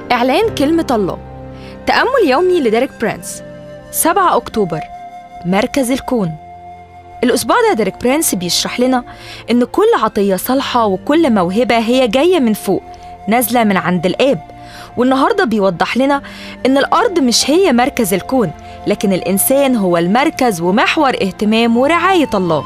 إعلان كلمة الله تأمل يومي لديريك برينس 7 أكتوبر مركز الكون الأسبوع ده ديريك برينس بيشرح لنا إن كل عطية صالحة وكل موهبة هي جاية من فوق نازلة من عند الآب والنهاردة بيوضح لنا إن الأرض مش هي مركز الكون لكن الإنسان هو المركز ومحور اهتمام ورعاية الله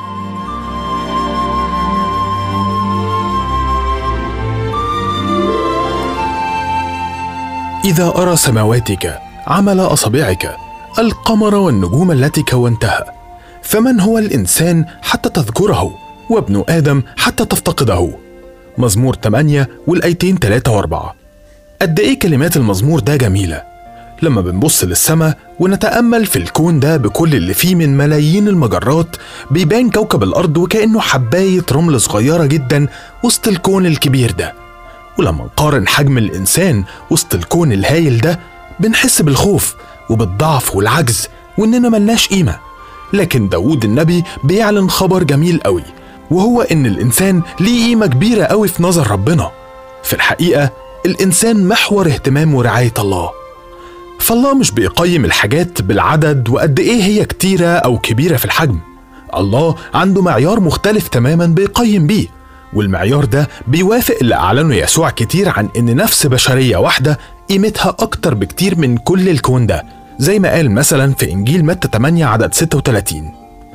إذا أرى سماواتك عمل أصابعك القمر والنجوم التي كونتها فمن هو الإنسان حتى تذكره وابن آدم حتى تفتقده مزمور 8 والآيتين 3 و4 قد إيه كلمات المزمور ده جميلة لما بنبص للسماء ونتأمل في الكون ده بكل اللي فيه من ملايين المجرات بيبان كوكب الأرض وكأنه حباية رمل صغيرة جدا وسط الكون الكبير ده ولما نقارن حجم الإنسان وسط الكون الهايل ده بنحس بالخوف وبالضعف والعجز وإننا ملناش قيمة لكن داود النبي بيعلن خبر جميل قوي وهو إن الإنسان ليه قيمة كبيرة قوي في نظر ربنا في الحقيقة الإنسان محور اهتمام ورعاية الله فالله مش بيقيم الحاجات بالعدد وقد إيه هي كتيرة أو كبيرة في الحجم الله عنده معيار مختلف تماما بيقيم بيه والمعيار ده بيوافق اللي أعلنه يسوع كتير عن إن نفس بشرية واحدة قيمتها أكتر بكتير من كل الكون ده زي ما قال مثلا في إنجيل متى 8 عدد 36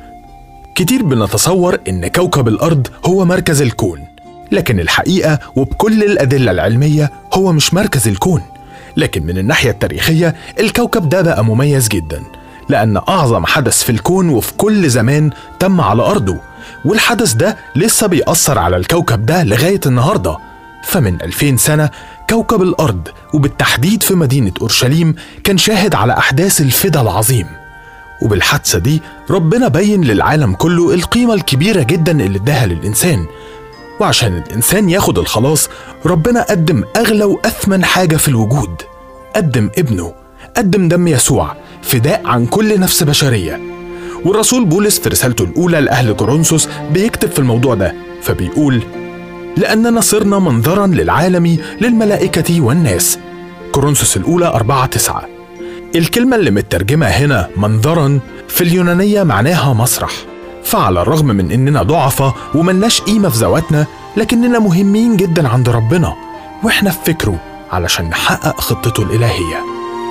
كتير بنتصور إن كوكب الأرض هو مركز الكون لكن الحقيقة وبكل الأدلة العلمية هو مش مركز الكون لكن من الناحية التاريخية الكوكب ده بقى مميز جدا لأن أعظم حدث في الكون وفي كل زمان تم على أرضه والحدث ده لسه بيأثر على الكوكب ده لغاية النهاردة فمن 2000 سنة كوكب الأرض وبالتحديد في مدينة أورشليم كان شاهد على أحداث الفدا العظيم وبالحادثة دي ربنا بين للعالم كله القيمة الكبيرة جدا اللي اداها للإنسان وعشان الإنسان ياخد الخلاص ربنا قدم أغلى وأثمن حاجة في الوجود قدم ابنه قدم دم يسوع فداء عن كل نفس بشرية والرسول بولس في رسالته الأولى لأهل كورنثوس بيكتب في الموضوع ده فبيقول لأننا صرنا منظرا للعالم للملائكة والناس كورنثوس الأولى 4 9 الكلمة اللي مترجمة هنا منظرا في اليونانية معناها مسرح فعلى الرغم من إننا ضعفة وملناش قيمة في ذواتنا لكننا مهمين جدا عند ربنا وإحنا في فكره علشان نحقق خطته الإلهية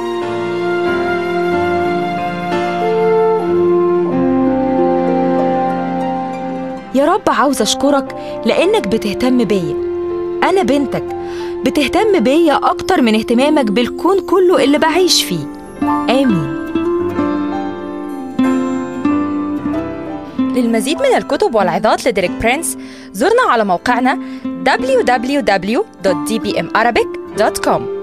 يا رب عاوز أشكرك لأنك بتهتم بيا أنا بنتك بتهتم بيا أكتر من اهتمامك بالكون كله اللي بعيش فيه آمين للمزيد من الكتب والعظات لديريك برينس زرنا على موقعنا www.dbmarabic.com